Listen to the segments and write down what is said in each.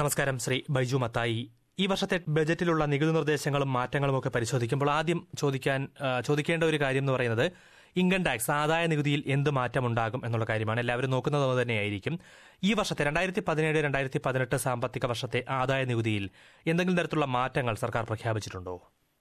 നമസ്കാരം ശ്രീ ബൈജു മത്തായി ഈ വർഷത്തെ ബജറ്റിലുള്ള നികുതി നിർദ്ദേശങ്ങളും മാറ്റങ്ങളും ഒക്കെ പരിശോധിക്കുമ്പോൾ ആദ്യം ചോദിക്കാൻ ആ, ചോദിക്കേണ്ട ഒരു കാര്യം എന്ന് പറയുന്നത് ഇൻകം ടാക്സ് ആദായ നികുതിയിൽ എന്ത് മാറ്റമുണ്ടാകും എന്നുള്ള കാര്യമാണ് എല്ലാവരും നോക്കുന്നത് അത് തന്നെയായിരിക്കും ഈ വർഷത്തെ രണ്ടായിരത്തി പതിനേഴ് രണ്ടായിരത്തി പതിനെട്ട് സാമ്പത്തിക വർഷത്തെ ആദായ നികുതിയിൽ എന്തെങ്കിലും തരത്തിലുള്ള മാറ്റങ്ങൾ സർക്കാർ പ്രഖ്യാപിച്ചിട്ടുണ്ടോ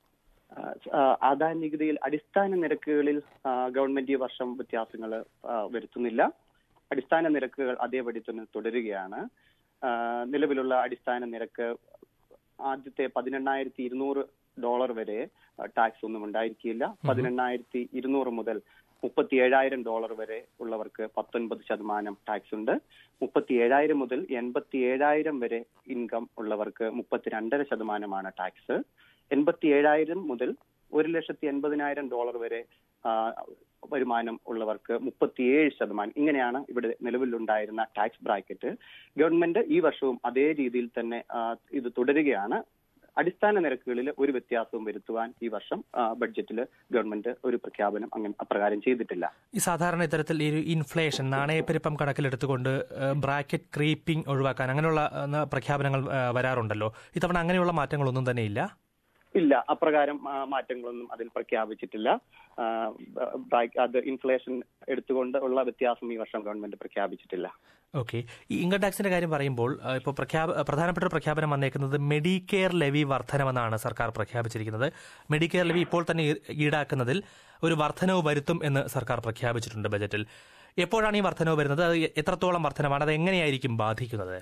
ആ, ആദായ നികുതിയിൽ അടിസ്ഥാന നിരക്കുകളിൽ ആ, ഗവൺമെന്റ് ഈ വർഷം വ്യത്യാസങ്ങൾ വരുത്തുന്നില്ല അടിസ്ഥാന നിരക്കുകൾ അതേപടി തന്നെ തുടരുകയാണ് ആ, നിലവിലുള്ള അടിസ്ഥാന നിരക്ക് ആദ്യത്തെ പതിനെണ്ണായിരത്തി ഇരുന്നൂറ് ഡോളർ വരെ ടാക്സ് ഒന്നും ഉണ്ടായിരിക്കില്ല പതിനെണ്ണായിരത്തി ഇരുന്നൂറ് മുതൽ മുപ്പത്തി ഏഴായിരം ഡോളർ വരെ ഉള്ളവർക്ക് പത്തൊൻപത് ശതമാനം ടാക്സ് ഉണ്ട് മുപ്പത്തി ഏഴായിരം മുതൽ എൺപത്തി ഏഴായിരം വരെ ഇൻകം ഉള്ളവർക്ക് മുപ്പത്തിരണ്ടര ശതമാനമാണ് ടാക്സ് എൺപത്തി ഏഴായിരം മുതൽ ഒരു ലക്ഷത്തി എൺപതിനായിരം ഡോളർ വരെ ആ, വരുമാനം ഉള്ളവർക്ക് മുപ്പത്തിയേഴ് ശതമാനം ഇങ്ങനെയാണ് ഇവിടെ നിലവിലുണ്ടായിരുന്ന ടാക്സ് ബ്രാക്കറ്റ് ഗവൺമെന്റ് ഈ വർഷവും അതേ രീതിയിൽ തന്നെ ആ, ഇത് തുടരുകയാണ് അടിസ്ഥാന നിരക്കുകളിൽ ഒരു വ്യത്യാസവും വരുത്തുവാൻ ഈ വർഷം ബഡ്ജറ്റിൽ ഗവൺമെന്റ് ഒരു പ്രഖ്യാപനം അങ്ങനെ അപ്രകാരം ചെയ്തിട്ടില്ല ഈ സാധാരണ ഇത്തരത്തിൽ ഈ ഒരു ഇൻഫ്ലേഷൻ നാണയപ്പെരുപ്പം കണക്കിലെടുത്തുകൊണ്ട് ബ്രാക്കറ്റ് ക്രീപ്പിംഗ് ഒഴിവാക്കാൻ അങ്ങനെയുള്ള ആ, പ്രഖ്യാപനങ്ങൾ ആ, വരാറുണ്ടല്ലോ ഇത്തവണ അങ്ങനെയുള്ള മാറ്റങ്ങളൊന്നും തന്നെ ഇല്ല ഇല്ല അപ്രകാരം ആ, മാറ്റങ്ങളൊന്നും അതിൽ പ്രഖ്യാപിച്ചിട്ടില്ല ആ, ബ്രാ- അത് ഇൻഫ്ലേഷൻ എടുത്തുകൊണ്ട് ഉള്ള വ്യത്യാസം ഈ വർഷം ഗവൺമെന്റ് പ്രഖ്യാപിച്ചിട്ടില്ല ഓക്കെ ഈ ഇൻകം ടാക്സിന്റെ കാര്യം പറയുമ്പോൾ ആ, ഇപ്പോൾ പ്രഖ്യാപ പ്രധാനപ്പെട്ട ഒരു പ്രഖ്യാപനം വന്നേക്കുന്നത് മെഡിക്കെയർ ലെവി വർധനമെന്നാണ് സർക്കാർ പ്രഖ്യാപിച്ചിരിക്കുന്നത് മെഡിക്കെയർ ലെവി ഇപ്പോൾ തന്നെ ഈ- ഈടാക്കുന്നതിൽ ഒരു വർധനവ് വരുത്തും എന്ന് സർക്കാർ പ്രഖ്യാപിച്ചിട്ടുണ്ട് ബജറ്റിൽ എപ്പോഴാണ് ഈ വർധനവ് വരുന്നത് അത് എത്രത്തോളം വർധനമാണ് അത് എങ്ങനെയായിരിക്കും ബാധിക്കുന്നത്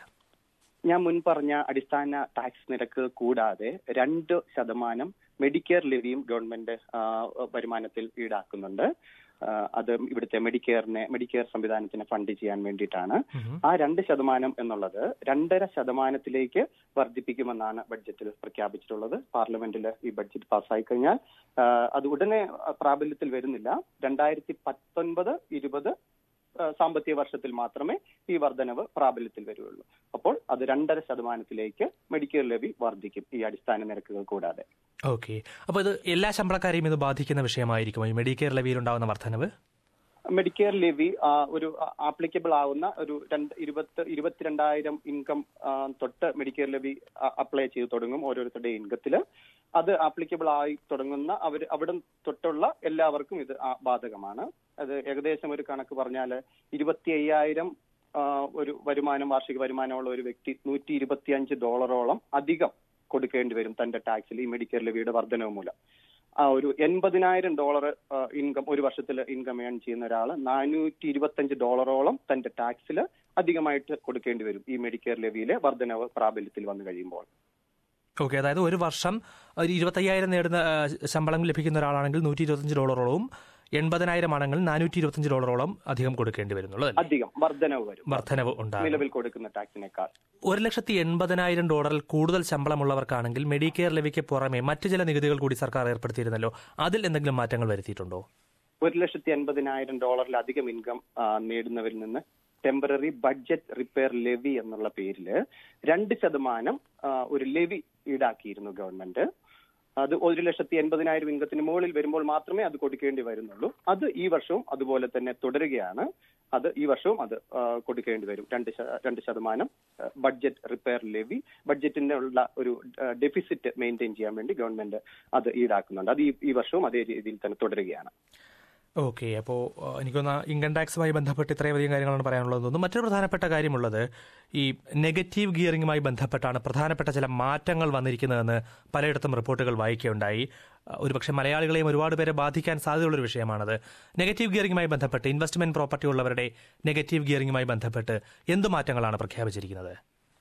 ഞാൻ മുൻ പറഞ്ഞ അടിസ്ഥാന ടാക്സ് നിരക്ക് കൂടാതെ രണ്ട് ശതമാനം മെഡിക്കെയർ ലെവിയും ഗവൺമെന്റ് ആ, വരുമാനത്തിൽ ഈടാക്കുന്നുണ്ട് ആ, അത് ഇവിടുത്തെ മെഡിക്കെയറിനെ മെഡിക്കെയർ സംവിധാനത്തിനെ ഫണ്ട് ചെയ്യാൻ വേണ്ടിയിട്ടാണ് ആ രണ്ട് ശതമാനം എന്നുള്ളത് രണ്ടര ശതമാനത്തിലേക്ക് വർദ്ധിപ്പിക്കുമെന്നാണ് ബഡ്ജറ്റിൽ പ്രഖ്യാപിച്ചിട്ടുള്ളത് പാർലമെന്റിൽ ഈ ബഡ്ജറ്റ് പാസ്സായി കഴിഞ്ഞാൽ ആ, അത് ഉടനെ പ്രാബല്യത്തിൽ വരുന്നില്ല രണ്ടായിരത്തി പത്തൊൻപത് ഇരുപത് ആ, സാമ്പത്തിക വർഷത്തിൽ മാത്രമേ ഈ വർധനവ് പ്രാബല്യത്തിൽ വരികയുള്ളൂ അപ്പോൾ അത് രണ്ടര ശതമാനത്തിലേക്ക് മെഡിക്കൽ ലെവി വർദ്ധിക്കും ഈ അടിസ്ഥാന നിരക്കുകൾ കൂടാതെ ഓക്കെ അപ്പോൾ ഇത് എല്ലാ ശമ്പളക്കാരെയും ഇത് ബാധിക്കുന്ന വിഷയമായിരിക്കുമോ ഈ മെഡിക്കെയർ ലെവിയിൽ ഉണ്ടാകുന്ന വർധനവ് മെഡിക്കെയർ ലെവി ആ, ഒരു ആപ്ലിക്കബിൾ ആവുന്ന ഒരു രണ്ട് ഇരുപത്തി ഇരുപത്തിരണ്ടായിരം ഇൻകം ആ, തൊട്ട് മെഡിക്കെയർ ലെവി അപ്ലൈ ചെയ്ത് തുടങ്ങും ഓരോരുത്തരുടെ ഇൻകത്തില് അത് ആപ്ലിക്കബിൾ ആയി തുടങ്ങുന്ന അവർ അവിടെ തൊട്ടുള്ള എല്ലാവർക്കും ഇത് ആ, ബാധകമാണ് അത് ഏകദേശം ഒരു കണക്ക് പറഞ്ഞാൽ ഇരുപത്തി അയ്യായിരം ആ, ഒരു വരുമാനം വാർഷിക വരുമാനമുള്ള ഒരു വ്യക്തി നൂറ്റി ഇരുപത്തിയഞ്ച് ഡോളറോളം അധികം കൊടുക്കേണ്ടി വരും തന്റെ ടാക്സിൽ ഈ മെഡിക്കെയർ ലെവിയുടെ വർധനവ് മൂലം ആ ഒരു എൺപതിനായിരം ഡോളർ ഇൻകം ഒരു വർഷത്തിൽ ഇൻകം ഏൺ ചെയ്യുന്ന ഒരാൾ നാനൂറ്റി ഇരുപത്തഞ്ച് ഡോളറോളം തന്റെ ടാക്സിൽ അധികമായിട്ട് കൊടുക്കേണ്ടി വരും ഈ മെഡിക്കെയർ ലെവിയിലെ വർധനവ് പ്രാബല്യത്തിൽ വന്നു കഴിയുമ്പോൾ ഓക്കെ അതായത് ഒരു വർഷം ഒരു ഇരുപത്തയ്യായിരം നേടുന്ന ആ, ശമ്പളം ലഭിക്കുന്ന ഒരാളാണെങ്കിൽ നൂറ്റി ഇരുപത്തഞ്ച് ഡോളറോളവും എൺപതിനായിരം ആണെങ്കിൽ നാനൂറ്റി ഇരുപത്തഞ്ച് ഡോളറോളം അധികം കൊടുക്കേണ്ടി വരുന്നുള്ളൂ അല്ലേ? അധികം വർധനവ് വരും വർധനവ് ഉണ്ടാകും നിലവിൽ കൊടുക്കുന്ന ടാക്സിനേക്കാൾ ഒരു ലക്ഷത്തി എൺപതിനായിരം ഡോളറിൽ കൂടുതൽ ശമ്പളമുള്ളവർക്കാണെങ്കിൽ മെഡിക്കെയർ ലെവിക്ക് പുറമെ മറ്റു ചില നികുതികൾ കൂടി സർക്കാർ ഏർപ്പെടുത്തിയിരുന്നല്ലോ അതിൽ എന്തെങ്കിലും മാറ്റങ്ങൾ വരുത്തിയിട്ടുണ്ടോ ഒരു ലക്ഷത്തി എൺപതിനായിരം ഡോളറിലധികം ഇൻകം നേടുന്നവരിൽ നിന്ന് ടെമ്പററി ബഡ്ജറ്റ് റിപ്പയർ ലെവി എന്നുള്ള പേരില് രണ്ട് ശതമാനം ആ, ഒരു ലെവി ഈടാക്കിയിരുന്നു ഗവൺമെന്റ് അത് ഒരു ലക്ഷത്തി എൺപതിനായിരം ഇൻകത്തിന് മുകളിൽ വരുമ്പോൾ മാത്രമേ അത് കൊടുക്കേണ്ടി വരുന്നുള്ളൂ അത് ഈ വർഷവും അതുപോലെ തന്നെ തുടരുകയാണ് അത് ഈ വർഷവും അത് ആ, കൊടുക്കേണ്ടി വരും രണ്ട് ശ- രണ്ട് ശതമാനം ബഡ്ജറ്റ് റിപ്പയർ ലെവി ബഡ്ജറ്റിന്റെ ഉള്ള ഒരു ഡെഫിസിറ്റ് മെയിൻറ്റെയിൻ ചെയ്യാൻ വേണ്ടി ഗവൺമെന്റ് അത് ഈടാക്കുന്നുണ്ട് അത് ഈ ഈ വർഷവും അതേ രീതിയിൽ തന്നെ തുടരുകയാണ് ഓക്കെ അപ്പോൾ എനിക്കൊന്ന് ഇൻകം ടാക്സുമായി ബന്ധപ്പെട്ട് ഇത്രയും അധികം കാര്യങ്ങളാണ് പറയാനുള്ളത് തോന്നുന്നു മറ്റൊരു പ്രധാനപ്പെട്ട കാര്യമുള്ളത് ഈ നെഗറ്റീവ് ഗിയറിംഗുമായി ബന്ധപ്പെട്ടാണ് പ്രധാനപ്പെട്ട ചില മാറ്റങ്ങൾ വന്നിരിക്കുന്നതെന്ന് പലയിടത്തും റിപ്പോർട്ടുകൾ വായിക്കുകയുണ്ടായി അഹ് ഒരുപക്ഷെ മലയാളികളെയും ഒരുപാട് പേരെ ബാധിക്കാൻ സാധ്യതയുള്ളൊരു വിഷയമാണത് നെഗറ്റീവ് ഗിയറിംഗുമായി ബന്ധപ്പെട്ട് ഇൻവെസ്റ്റ്മെന്റ് പ്രോപ്പർട്ടി ഉള്ളവരുടെ നെഗറ്റീവ് ഗിയറിംഗുമായി ബന്ധപ്പെട്ട് എന്ത് മാറ്റങ്ങളാണ് പ്രഖ്യാപിച്ചിരിക്കുന്നത്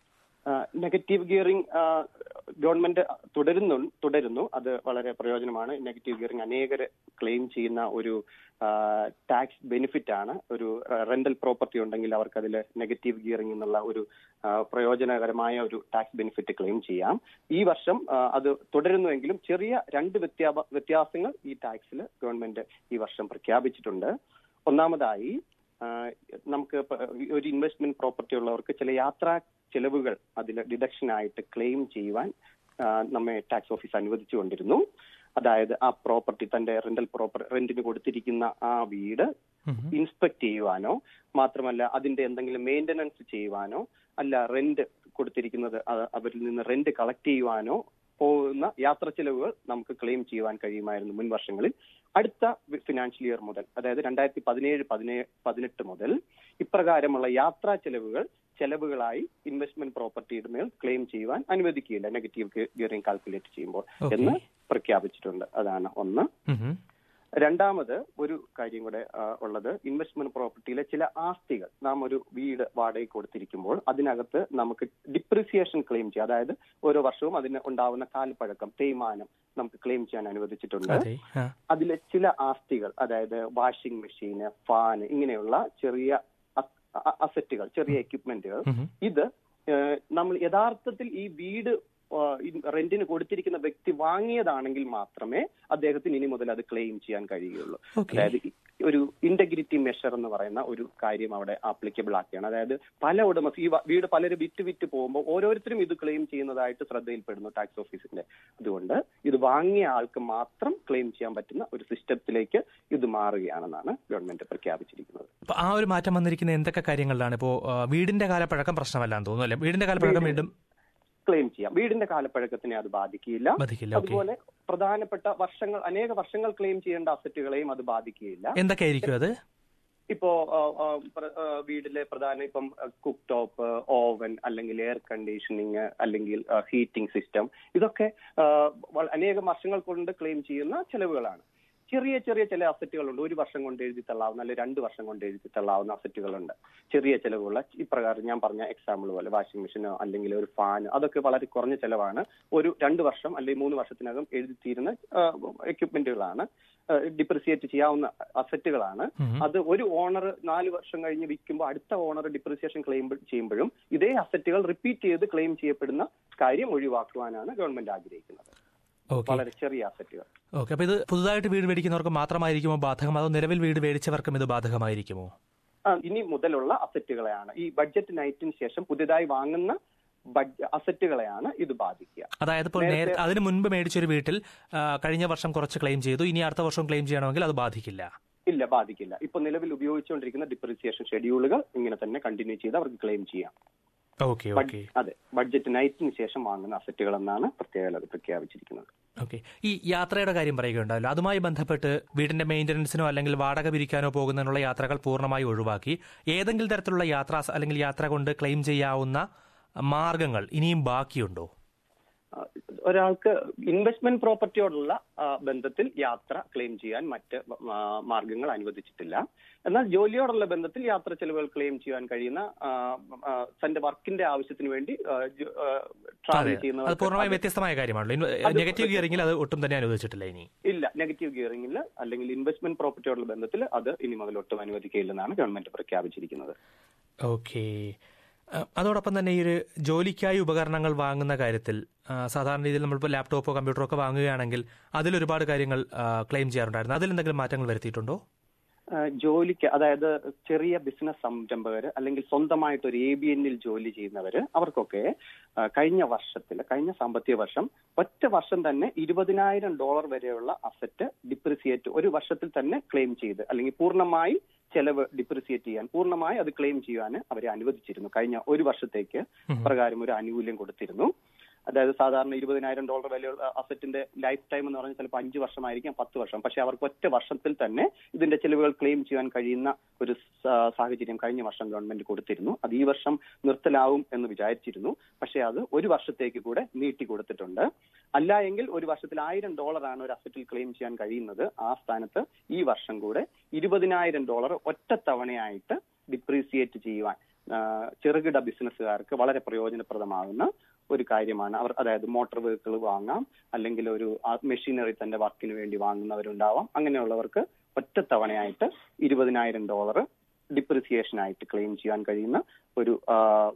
നെഗറ്റീവ് ഗിയറിംഗ് ഗവൺമെന്റ് തുടരുന്നു തുടരുന്നു അത് വളരെ പ്രയോജനമാണ് നെഗറ്റീവ് ഗിയറിംഗ് അനേകർ ക്ലെയിം ചെയ്യുന്ന ഒരു ടാക്സ് ബെനിഫിറ്റ് ആണ് ഒരു റെന്റൽ പ്രോപ്പർട്ടി ഉണ്ടെങ്കിൽ അവർക്ക് അതിൽ നെഗറ്റീവ് ഗിയറിംഗ് എന്നുള്ള ഒരു ആ, പ്രയോജനകരമായ ഒരു ടാക്സ് ബെനിഫിറ്റ് ക്ലെയിം ചെയ്യാം ഈ വർഷം ആ, അത് തുടരുന്നുവെങ്കിലും ചെറിയ രണ്ട് വ്യത്യാ വ്യത്യാസങ്ങൾ ഈ ടാക്സിൽ ഗവൺമെന്റ് ഈ വർഷം പ്രഖ്യാപിച്ചിട്ടുണ്ട് ഒന്നാമതായി ആ, നമുക്ക് ഇപ്പൊ ഒരു ഇൻവെസ്റ്റ്മെന്റ് പ്രോപ്പർട്ടി ഉള്ളവർക്ക് ചില യാത്രാ ചെലവുകൾ അതിൽ ഡിഡക്ഷൻ ആയിട്ട് ക്ലെയിം ചെയ്യുവാൻ ആ, നമ്മെ ടാക്സ് ഓഫീസ് അനുവദിച്ചുകൊണ്ടിരുന്നു അതായത് ആ പ്രോപ്പർട്ടി തന്റെ റെന്റൽ പ്രോപ്പർ റെന്റിന് കൊടുത്തിരിക്കുന്ന ആ വീട് ഇൻസ്പെക്ട് ചെയ്യുവാനോ മാത്രമല്ല അതിന്റെ എന്തെങ്കിലും മെയിന്റനൻസ് ചെയ്യുവാനോ അല്ല റെന്റ് കൊടുത്തിരിക്കുന്നത് അ- അവരിൽ നിന്ന് റെന്റ് കളക്ട് ചെയ്യുവാനോ പോകുന്ന യാത്ര ചെലവുകൾ നമുക്ക് ക്ലെയിം ചെയ്യുവാൻ കഴിയുമായിരുന്നു മുൻ വർഷങ്ങളിൽ അടുത്ത ഫിനാൻഷ്യൽ ഇയർ മുതൽ അതായത് രണ്ടായിരത്തി പതിനേഴ് പതിനേഴ് പതിനെട്ട് മുതൽ ഇപ്രകാരമുള്ള യാത്രാ ചെലവുകൾ ചെലവുകളായി ഇൻവെസ്റ്റ്മെന്റ് പ്രോപ്പർട്ടിയുടെ മേൽ ക്ലെയിം ചെയ്യുവാൻ അനുവദിക്കുകയില്ല നെഗറ്റീവ് ഗിയറിംഗ് കാൽക്കുലേറ്റ് ചെയ്യുമ്പോൾ Okay. എന്ന് പ്രഖ്യാപിച്ചിട്ടുണ്ട് അതാണ് ഒന്ന് ഉം. രണ്ടാമത് ഒരു കാര്യം കൂടെ ആ, ഉള്ളത് ഇൻവെസ്റ്റ്മെന്റ് പ്രോപ്പർട്ടിയിലെ ചില ആസ്തികൾ നാം ഒരു വീട് വാടകയ്ക്ക് കൊടുത്തിരിക്കുമ്പോൾ അതിനകത്ത് നമുക്ക് ഡിപ്രിസിയേഷൻ ക്ലെയിം ചെയ്യാം അതായത് ഓരോ വർഷവും അതിന് ഉണ്ടാവുന്ന കാൽപ്പഴക്കം തേയ്മാനം നമുക്ക് ക്ലെയിം ചെയ്യാൻ അനുവദിച്ചിട്ടുണ്ട് അതെ ആ. അതിലെ ചില ആസ്തികൾ അതായത് വാഷിംഗ് മെഷീന് ഫാൻ ഇങ്ങനെയുള്ള ചെറിയ അ- അസറ്റുകൾ ചെറിയ എക്യുപ്മെന്റുകൾ ഉം. ഇത് ഏഹ്, നമ്മൾ യഥാർത്ഥത്തിൽ ഈ വീട് ആഹ്, ഈ റെന്റിന് കൊടുത്തിരിക്കുന്ന വ്യക്തി വാങ്ങിയതാണെങ്കിൽ മാത്രമേ അദ്ദേഹത്തിന് ഇനി മുതൽ അത് ക്ലെയിം ചെയ്യാൻ കഴിയുകയുള്ളൂ ഓക്കെ അതായത് ഈ ഒരു ഇന്റഗ്രിറ്റി മെഷർ എന്ന് പറയുന്ന ഒരു കാര്യം അവിടെ ആപ്ലിക്കബിൾ ആക്കുകയാണ് അതായത് പല ഉടമസ് ഈ വ- വീട് പലരും വിറ്റ് വിറ്റ് പോകുമ്പോൾ ഓരോരുത്തരും ഇത് ക്ലെയിം ചെയ്യുന്നതായിട്ട് ശ്രദ്ധയിൽപ്പെടുന്നു ടാക്സ് ഓഫീസിന്റെ അതുകൊണ്ട് ഇത് വാങ്ങിയ ആൾക്ക് മാത്രം ക്ലെയിം ചെയ്യാൻ പറ്റുന്ന ഒരു സിസ്റ്റത്തിലേക്ക് ഇത് മാറുകയാണെന്നാണ് ഗവൺമെന്റ് പ്രഖ്യാപിച്ചിരിക്കുന്നത് അപ്പൊ ആ ഒരു മാറ്റം വന്നിരിക്കുന്ന എന്തൊക്കെ കാര്യങ്ങളിലാണ് ഇപ്പോ ആ, വീടിന്റെ കാലപ്പഴക്കം പ്രശ്നമല്ലാന്ന് തോന്നുന്നു അല്ലെ വീടിന്റെ കാലപ്പഴക്കം വീണ്ടും ക്ലെയിം ചെയ്യാം വീടിന്റെ കാലപ്പഴക്കത്തിനെ അത് ബാധിക്കില്ല ബാധിക്കില്ല ഓക്കെ അതുപോലെ പ്രധാനപ്പെട്ട വർഷങ്ങൾ അനേക വർഷങ്ങൾ ക്ലെയിം ചെയ്യേണ്ട അസറ്റുകളെയും അത് ബാധിക്കുകയില്ല എന്തൊക്കെയായിരിക്കും അത് ഇപ്പോ ആ, ആ, പ്ര- ആ, വീട്ടിലെ പ്രധാന ഇപ്പം കുക്ക് ടോപ്പ് ഓവൻ അല്ലെങ്കിൽ എയർ കണ്ടീഷനിങ് അല്ലെങ്കിൽ ഹീറ്റിംഗ് സിസ്റ്റം ഇതൊക്കെ ആ, വള- അനേകം വർഷങ്ങൾ കൊണ്ട് ക്ലെയിം ചെയ്യുന്ന ചെലവുകളാണ് ചെറിയ ചെറിയ ചില അസറ്റുകളുണ്ട് ഒരു വർഷം കൊണ്ട് എഴുതി തള്ളാവുന്ന അല്ലെങ്കിൽ രണ്ട് വർഷം കൊണ്ട് എഴുതി തള്ളാവുന്ന അസറ്റുകളുണ്ട് ചെറിയ ചെലവുള്ള ഇപ്രകാരം ഞാൻ പറഞ്ഞ എക്സാമ്പിൾ പോലെ വാഷിംഗ് മെഷീനോ അല്ലെങ്കിൽ ഒരു ഫാൻ അതൊക്കെ വളരെ കുറഞ്ഞ ചെലവാണ് ഒരു രണ്ട് വർഷം അല്ലെങ്കിൽ മൂന്ന് വർഷത്തിനകം എഴുതി തീരുന്ന എക്യുപ്മെന്റുകളാണ് ഡിപ്രിസിയേറ്റ് ചെയ്യാവുന്ന അസറ്റുകളാണ് ഉം. അത് ഒരു ഓണർ നാല് വർഷം കഴിഞ്ഞ് വിൽക്കുമ്പോൾ അടുത്ത ഓണർ ഡിപ്രിസിയേഷൻ ക്ലെയിം ചെയ്യുമ്പോഴും ഇതേ അസറ്റുകൾ റിപ്പീറ്റ് ചെയ്ത് ക്ലെയിം ചെയ്യപ്പെടുന്ന കാര്യം ഒഴിവാക്കുവാനാണ് ഗവൺമെന്റ് ആഗ്രഹിക്കുന്നത് ഓക്കെ വളരെ ചെറിയ അസറ്റുകൾ ഓക്കെ അപ്പൊ ഇത് പുതുതായിട്ട് വീട് മേടിക്കുന്നവർക്ക് മാത്രമായിരിക്കുമോ ബാധകം അതോ നിലവിൽ വീട് മേടിച്ചവർക്കും ഇത് ബാധകമായിരിക്കുമോ ആ, ഇനി മുതലുള്ള അസറ്റുകളെയാണ് ഈ ബഡ്ജറ്റ് നൈറ്റിന് ശേഷം പുതിയതായി വാങ്ങുന്ന ബഡ്ജ- അസറ്റുകളെയാണ് ഇത് ബാധിക്കുക അതായത് ഇപ്പോൾ നേരത്തെ അതിന് മുൻപ് മേടിച്ചൊരു വീട്ടിൽ ആ, കഴിഞ്ഞ വർഷം കുറച്ച് ക്ലെയിം ചെയ്തു ഇനി അടുത്ത വർഷം ക്ലെയിം ചെയ്യണമെങ്കിൽ അത് ബാധിക്കില്ല ഇല്ല ബാധിക്കില്ല ഇപ്പൊ നിലവിൽ ഉപയോഗിച്ചുകൊണ്ടിരിക്കുന്ന ഡിപ്രിസിയേഷൻ ഷെഡ്യൂളുകൾ ഇങ്ങനെ തന്നെ കണ്ടിന്യൂ ചെയ്ത് അവർക്ക് ക്ലെയിം ചെയ്യാം ഓക്കെ ഓക്കെ അതെ ബഡ്ജറ്റ് നൈറ്റിന് ശേഷം വാങ്ങുന്ന അസറ്റുകൾ എന്നാണ് പ്രത്യേകത അത് പ്രഖ്യാപിച്ചിരിക്കുന്നത് ഓക്കെ ഈ യാത്രയുടെ കാര്യം പറയുകയുണ്ടായല്ലോ അതുമായി ബന്ധപ്പെട്ട് വീടിന്റെ മെയിന്റനൻസിനോ അല്ലെങ്കിൽ വാടക പിരിക്കാനോ പോകുന്നതിനുള്ള യാത്രകൾ പൂർണ്ണമായി ഒഴിവാക്കി ഏതെങ്കിലും തരത്തിലുള്ള യാത്ര അല്ലെങ്കിൽ യാത്ര കൊണ്ട് ക്ലെയിം ചെയ്യാവുന്ന മാർഗങ്ങൾ ഇനിയും ബാക്കിയുണ്ടോ ആ, ഒരാൾക്ക് ഇൻവെസ്റ്റ്മെന്റ് പ്രോപ്പർട്ടിയോടുള്ള ആ, ബന്ധത്തിൽ യാത്ര ക്ലെയിം ചെയ്യാൻ മറ്റ് ആ, മാർഗങ്ങൾ അനുവദിച്ചിട്ടില്ല എന്നാൽ ജോലിയോടുള്ള ബന്ധത്തിൽ യാത്ര ചെലവുകൾ ക്ലെയിം ചെയ്യാൻ കഴിയുന്ന ആ, ആ, തന്റെ വർക്കിന്റെ ആവശ്യത്തിന് വേണ്ടി ട്രാവൽ അതെ അത് ചെയ്യുന്നവർക്ക് പൂർണ്ണമായും അത് വ്യത്യസ്തമായ കാര്യമാണല്ലോ നെഗറ്റീവ് ഗിയറിംഗിൽ അത് ഒട്ടും തന്നെ അനുവദിച്ചിട്ടില്ല ഇനി ഇല്ല നെഗറ്റീവ് ഗിയറിംഗിൽ അല്ലെങ്കിൽ ഇൻവെസ്റ്റ്മെന്റ് പ്രോപ്പർട്ടിയോടുള്ള ബന്ധത്തിൽ അത് ഇനി മുതൽ ഒട്ടും അനുവദിക്കില്ലെന്നാണ് ഗവൺമെന്റ് പ്രഖ്യാപിച്ചിരിക്കുന്നത് ഓക്കെ അതോടൊപ്പം തന്നെ ഈ ഒരു ജോലിക്കായി ഉപകരണങ്ങൾ വാങ്ങുന്ന കാര്യത്തിൽ ആ, സാധാരണ രീതിയിൽ നമ്മളിപ്പോൾ ലാപ്ടോപ്പോ കമ്പ്യൂട്ടറോ ഒക്കെ വാങ്ങുകയാണെങ്കിൽ അതിൽ ഒരുപാട് കാര്യങ്ങൾ ക്ലെയിം ചെയ്യാറുണ്ടായിരുന്നു അതിൽ എന്തെങ്കിലും മാറ്റങ്ങൾ വരുത്തിയിട്ടുണ്ടോ ആ, ജോലിക്ക് അതായത് ചെറിയ ബിസിനസ് സംരംഭകർ അല്ലെങ്കിൽ സ്വന്തമായിട്ട് ഒരു എ ബി എന്നിൽ ജോലി ചെയ്യുന്നവര് അവർക്കൊക്കെ ആ, കഴിഞ്ഞ വർഷത്തിൽ കഴിഞ്ഞ സാമ്പത്തിക വർഷം ഒറ്റ വർഷം തന്നെ ഇരുപതിനായിരം ഡോളർ വരെയുള്ള അസറ്റ് ഡിപ്രിസിയേറ്റ് ഒരു വർഷത്തിൽ തന്നെ ക്ലെയിം ചെയ്ത് അല്ലെങ്കിൽ പൂർണ്ണമായി ചെലവ് ഡിപ്രിസിയേറ്റ് ചെയ്യാൻ പൂർണ്ണമായി അത് ക്ലെയിം ചെയ്യാൻ അവരെ അനുവദിച്ചിരുന്നു കഴിഞ്ഞ ഒരു വർഷത്തേക്ക് പ്രകാരം ഒരു ആനുകൂല്യം കൊടുത്തിരുന്നു അതായത് സാധാരണ ഇരുപതിനായിരം ഡോളർ വിലയുള്ള അസറ്റിന്റെ ലൈഫ് ടൈം എന്ന് പറഞ്ഞാൽ ചിലപ്പോൾ അഞ്ച് വർഷമായിരിക്കാം പത്ത് വർഷം പക്ഷെ അവർക്ക് ഒറ്റ വർഷത്തിൽ തന്നെ ഇതിന്റെ ചെലവുകൾ ക്ലെയിം ചെയ്യാൻ കഴിയുന്ന ഒരു സ- സാഹചര്യം കഴിഞ്ഞ വർഷം ഗവൺമെന്റ് കൊടുത്തിരുന്നു അത് ഈ വർഷം നിർത്തലാവും എന്ന് വിചാരിച്ചിരുന്നു പക്ഷെ അത് ഒരു വർഷത്തേക്ക് കൂടെ നീട്ടി കൊടുത്തിട്ടുണ്ട് അല്ല എങ്കിൽ ഒരു വർഷത്തിൽ ആയിരം ഡോളറാണ് ഒരു അസറ്റിൽ ക്ലെയിം ചെയ്യാൻ കഴിയുന്നത് ആ സ്ഥാനത്ത് ഈ വർഷം കൂടെ ഇരുപതിനായിരം ഡോളർ ഒറ്റത്തവണയായിട്ട് ഡിപ്രീസിയേറ്റ് ചെയ്യുവാൻ ആ, ചെറുകിട ബിസിനസ്സുകാർക്ക് വളരെ പ്രയോജനപ്രദമാകുന്ന ഒരു കാര്യമാണ് അവർ അതായത് മോട്ടോർ വെഹിക്കിൾ വാങ്ങാം അല്ലെങ്കിൽ ഒരു മെഷീനറി തന്റെ വർക്കിന് വേണ്ടി വാങ്ങുന്നവരുണ്ടാവാം അങ്ങനെയുള്ളവർക്ക് ഒറ്റത്തവണയായിട്ട് ഇരുപതിനായിരം ഡോളർ ഡിപ്രിസിയേഷൻ ആയിട്ട് ക്ലെയിം ചെയ്യാൻ കഴിയുന്ന ഒരു ആ,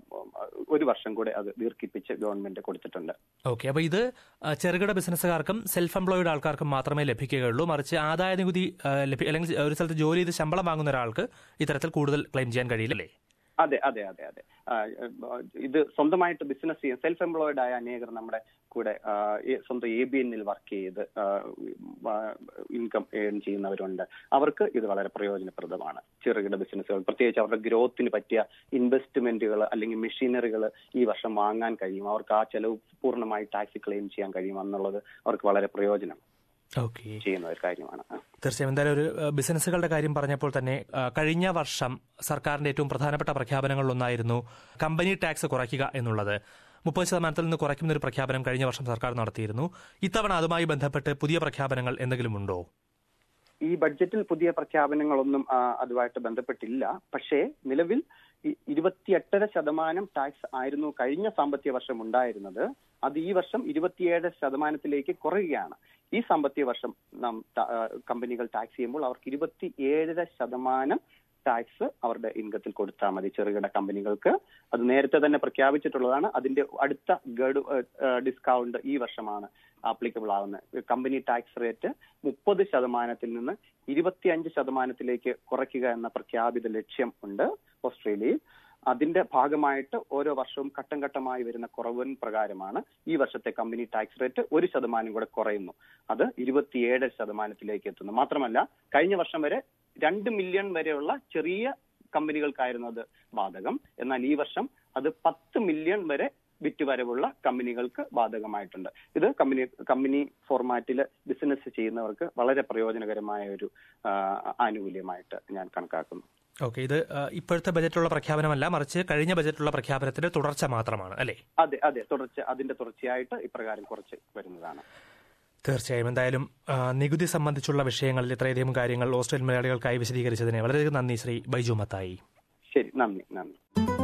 ഒരു വർഷം കൂടെ അത് ദീർഘിപ്പിച്ച് ഗവൺമെന്റ് കൊടുത്തിട്ടുണ്ട് ഓക്കെ അപ്പോൾ ഇത് ആ, ചെറുകിട ബിസിനസ്സുകാർക്കും സെൽഫ് എംപ്ലോയിഡ് ആൾക്കാർക്കും മാത്രമേ ലഭിക്കുകയുള്ളൂ മറിച്ച് ആദായ നികുതി ആ, ലഭി അല്ലെങ്കിൽ ഒരു സ്ഥലത്ത് ജോലി ചെയ്ത് ശമ്പളം വാങ്ങുന്ന ഒരാൾക്ക് ഇത്തരത്തിൽ കൂടുതൽ ക്ലെയിം ചെയ്യാൻ കഴിയില്ലേ അതെ അതെ അതെ അതെ ആ, ഏഹ്, ഇത് സ്വന്തമായിട്ട് ബിസിനസ് ചെയ്യാൻ സെൽഫ് എംപ്ലോയിഡ് ആയ അനേകർ നമ്മുടെ കൂടെ ആ, ഈ സ്വന്തം എ ബി എന്നിൽ വർക്ക് ചെയ്ത് ഇൻകം ഏൺ ചെയ്യുന്നവരുണ്ട് അവർക്ക് ഇത് വളരെ പ്രയോജനപ്രദമാണ് ചെറുകിട ബിസിനസ്സുകൾ പ്രത്യേകിച്ച് അവരുടെ ഗ്രോത്തിന് പറ്റിയ ഇൻവെസ്റ്റ്മെന്റുകൾ അല്ലെങ്കിൽ മെഷീനറികൾ ഈ വർഷം വാങ്ങാൻ കഴിയും അവർക്ക് ആ ചെലവ് പൂർണ്ണമായി ടാക്സ് ക്ലെയിം ചെയ്യാൻ കഴിയും എന്നുള്ളത് അവർക്ക് വളരെ പ്രയോജനം ഓക്കെ ചെയ്യുന്ന ഒരു കാര്യമാണ് ആ. തീർച്ചയായും എന്തായാലും ഒരു ഏഹ്, ബിസിനസ്സുകളുടെ കാര്യം പറഞ്ഞപ്പോൾ തന്നെ ഏഹ്, കഴിഞ്ഞ വർഷം സർക്കാരിന്റെ ഏറ്റവും പ്രധാനപ്പെട്ട പ്രഖ്യാപനങ്ങളിലൊന്നായിരുന്നു കമ്പനി ടാക്സ് കുറയ്ക്കുക എന്നുള്ളത് മുപ്പത് ശതമാനത്തിൽ നിന്ന് കുറയ്ക്കുന്ന ഒരു പ്രഖ്യാപനം കഴിഞ്ഞ വർഷം സർക്കാർ നടത്തിയിരുന്നു ഇത്തവണ അതുമായി ബന്ധപ്പെട്ട് പുതിയ പ്രഖ്യാപനങ്ങൾ എന്തെങ്കിലും ഉണ്ടോ ഈ ബഡ്ജറ്റിൽ പുതിയ പ്രഖ്യാപനങ്ങളൊന്നും ആ, അതുമായിട്ട് ബന്ധപ്പെട്ടില്ല പക്ഷേ നിലവിൽ ഈ ഇരുപത്തിയെട്ടര ശതമാനം ടാക്സ് ആയിരുന്നു കഴിഞ്ഞ സാമ്പത്തിക വർഷം ഉണ്ടായിരുന്നത് അത് ഈ വർഷം ഇരുപത്തിയേഴ് ശതമാനത്തിലേക്ക് കുറയുകയാണ് ഈ സാമ്പത്തിക വർഷം നാം ത- ആ, കമ്പനികൾ ടാക്സ് ചെയ്യുമ്പോൾ അവർക്ക് ഇരുപത്തിയേഴര ശതമാനം ടാക്സ് അവരുടെ ഇൻകത്തിൽ കൊടുത്താൽ മതി ചെറുകിട കമ്പനികൾക്ക് അത് നേരത്തെ തന്നെ പ്രഖ്യാപിച്ചിട്ടുള്ളതാണ് അതിന്റെ അടുത്ത ഗഡു ഡിസ്കൗണ്ട് ഈ വർഷമാണ് ആപ്ലിക്കബിൾ ആവുന്നത് കമ്പനി ടാക്സ് റേറ്റ് മുപ്പത് ശതമാനത്തിൽ നിന്ന് ഇരുപത്തിയഞ്ച് ശതമാനത്തിലേക്ക് കുറയ്ക്കുക എന്ന പ്രഖ്യാപിത ലക്ഷ്യം ഉണ്ട് ഓസ്ട്രേലിയയിൽ അതിന്റെ ഭാഗമായിട്ട് ഓരോ വർഷവും ഘട്ടം ഘട്ടമായി വരുന്ന കുറവിൻ പ്രകാരമാണ് ഈ വർഷത്തെ കമ്പനി ടാക്സ് റേറ്റ് ഒരു ശതമാനം കൂടെ കുറയുന്നു അത് ഇരുപത്തിയേഴ് ശതമാനത്തിലേക്ക് എത്തുന്നു മാത്രമല്ല കഴിഞ്ഞ വർഷം വരെ രണ്ട് മില്യൺ വരെയുള്ള ചെറിയ കമ്പനികൾക്കായിരുന്നു അത് ബാധകം എന്നാൽ ഈ വർഷം അത് പത്ത് മില്യൺ വരെ വിറ്റുവരവുള്ള കമ്പനികൾക്ക് ബാധകമായിട്ടുണ്ട് ഇത് കമ്പനി കമ്പനി ഫോർമാറ്റിൽ ബിസിനസ് ചെയ്യുന്നവർക്ക് വളരെ പ്രയോജനകരമായ ഒരു ആ, ആനുകൂല്യമായിട്ട് ഞാൻ കണക്കാക്കുന്നു ഓക്കെ ഇത് ഏഹ്, ഇപ്പോഴത്തെ ബജറ്റിലുള്ള പ്രഖ്യാപനമല്ല മറിച്ച് കഴിഞ്ഞ ബജറ്റിലുള്ള പ്രഖ്യാപനത്തിന്റെ തുടർച്ച മാത്രമാണ് അല്ലേ അതെ അതെ തുടർച്ച അതിന്റെ തുടർച്ചയായിട്ട് ഇപ്രകാരം കുറച്ച് വരുന്നതാണ് തീർച്ചയായും എന്തായാലും ആ, നികുതി സംബന്ധിച്ചുള്ള വിഷയങ്ങളിൽ ഇത്രയധികം കാര്യങ്ങൾ ഓസ്ട്രേലിയൻ മലയാളികൾക്കായി വിശദീകരിച്ചതിന് വളരെയധികം നന്ദി ശ്രീ ബൈജു മത്തായി ശരി നന്ദി നന്ദി